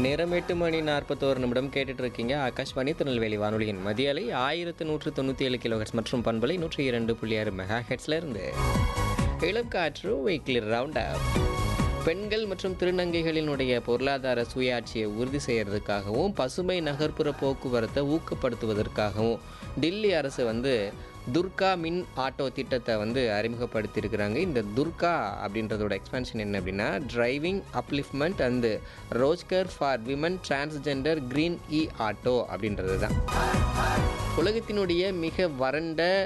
நேரம் எட்டு மணி நாற்பத்தோரு நிமிடம் கேட்டுட்டு இருக்கீங்க ஆகாஷ்வாணி திருநெல்வேலி வானொலியின் மதிய அலை ஆயிரத்து நூற்று தொண்ணூற்றி ஏழு கிலோஹெட்ஸ் மற்றும் பண்பலை நூற்றி இரண்டு புள்ளி ஆறு மெகா ஹெட்ஸ்ல இருந்து இளம் காற்று வீக்லி ரவுண்ட் அப் பெண்கள் மற்றும் திருநங்கைகளினுடைய பொருளாதார சுயாட்சியை உறுதி செய்யறதுக்காகவும் பசுமை நகர்ப்புற போக்குவரத்தை ஊக்கப்படுத்துவதற்காகவும் டில்லி அரசு வந்து துர்கா மின் ஆட்டோ திட்டத்தை வந்து அறிமுகப்படுத்தியிருக்கிறாங்க இந்த துர்கா அப்படின்றதோட எக்ஸ்பென்ஷன் என்ன அப்படின்னா driving upliftment and Rozgar for women transgender green E auto அப்படின்றது தான் உலகத்தினுடைய மிக வறண்ட